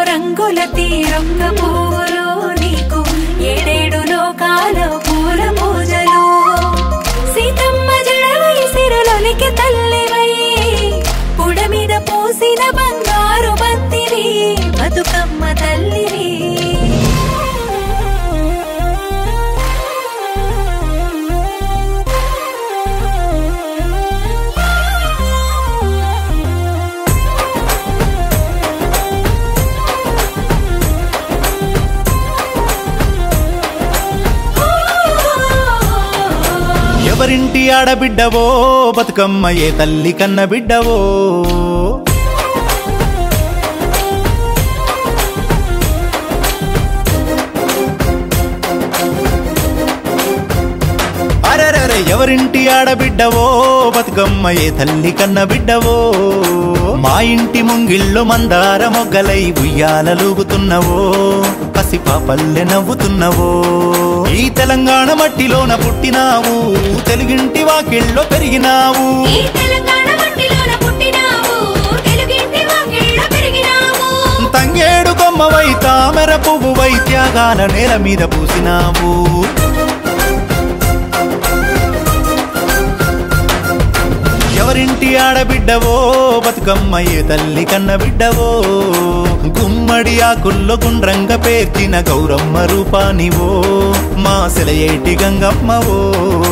రంగుల తీరొక్క పువ్వులు నీకు ఏడేడు లోకాల పూల పూజలు సీతమ్మ జడవై సిరలొలికి తల్లివై పుడ మీద పూసిన బంగారు బంతివి బతుకమ్మ తల్లివి ఎవరింటి ఆడబిడ్డవో బతుకమ్మ ఏ తల్లి కన్న బిడ్డవో అరెరెరె ఎవరింటి ఆడబిడ్డవో బతుకమ్మ ఏ తల్లి కన్న బిడ్డవో మా ఇంటి ముంగిళ్ళు మందార మొగ్గలై ఉయ్యాలలూగుతున్నవో పసిపాపల్లె నవ్వుతున్నవో ఈ తెలంగాణ మట్టిలోన పుట్టినావు తెలుగింటి వాకిళ్ళో పెరిగినావు ఈ తెలంగాణ మట్టిలోన పుట్టినావు తెలుగింటి వాకిళ్ళ పెరిగినావు తంగేడు కొమ్మవై తామర పువ్వువై త్యాగాల నేల మీద పూసినావు ఎవరింటి ఆడబిడ్డవో బతుకమ్మ ఏ తల్లి కన్న బిడ్డవో గుమ్మడి ఆకుల్లో గుండ్రంగ పేర్చిన గౌరమ్మ రూపానివో మా సెలయేటి గంగమ్మవో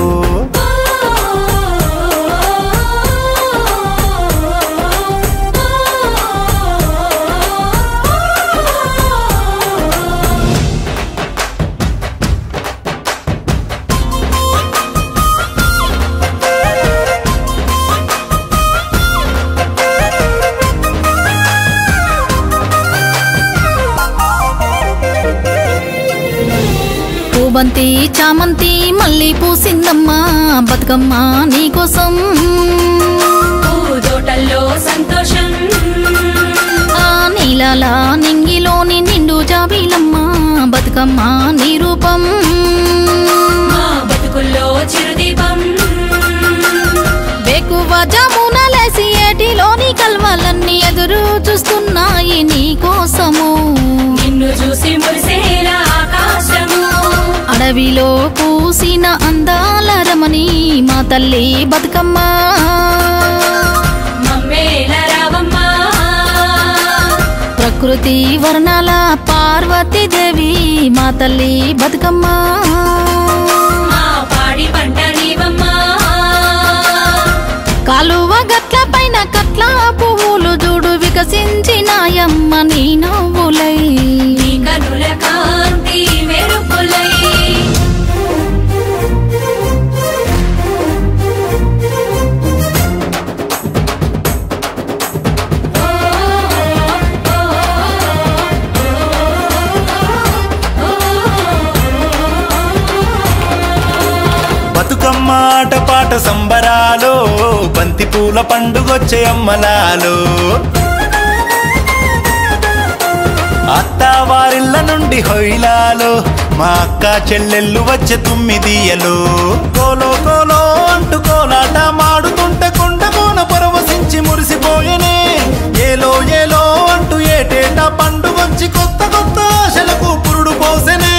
పూబంతి చామంతి మళ్ళీ పూసిందమ్మా బతుకమ్మ నీకోసం పూదోటల్లో సంతోషం ఆ నీలాల నింగిలోని నిండు జాబీలమ్మా బతుకమ్మ నీ రూపం మా బతుకుల్లో చిరుదీపం బేకువ జమునలేసి ఏటిలోని కల్వలన్నీ ఎదురు చూస్తున్నాయి నీకోసము నిన్ను చూసి మురిసేలా ఆకాశము అడవిలో పూసిన అందాల రమణి మా తల్లి బతుకమ్మ మమ్మేల రావమ్మా ప్రకృతి వర్ణాల పార్వతీదేవి మా తల్లి బతుకమ్మ మా పాడి పంట నీవమ్మా కాలువ గట్ల పైన కట్ల పువ్వులు చూడు వికసించినాయమ్మ నీ నవ్వులై నీ కనుల కాంతి మెరుపులై బతుకమ్మ ఆట పాట సంబరాలో బంతి పూల పండుగొచ్చే అమ్మలాలో అత్త వారిళ్ళ నుండి హొయిలాలో మా అక్క చెల్లెళ్ళు వచ్చే తుమ్మిదియలో కోలో కోలో అంటూ కోలాట మాడుతుంటే కొండ కోన పరవశించి మురిసిపోయనే ఏలో ఏలో అంటూ ఏటేటా పండుగొచ్చి కొత్త కొత్త ఆశలకు పురుడు పోసెనే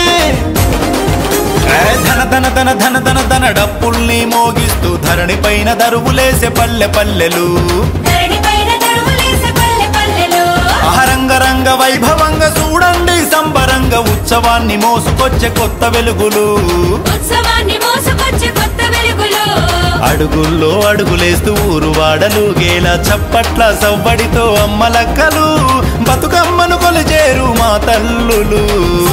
ఏ ధన ధన ధన ధన ధన ధన డప్పుల్ని మోగిస్తూ ధరణి పైన దరువులేసే పల్లె పల్లెలు ధరణి పైన తరువులేసే పల్లె పల్లెలు ఆహరంగ రంగ వైభవంగా చూడండి సంబరంగ ఉత్సవాన్ని మోసుకొచ్చే కొత్త వెలుగులు ఉత్సవాన్ని మోసుకొచ్చే కొత్త వెలుగులు అడుగుల్లో అడుగులేస్తూ ఊరు వాడలు గేలా చప్పట్ల సవ్వడితో అమ్మలక్కలు బతుకమ్మను కొలిచేరు మా తల్లులు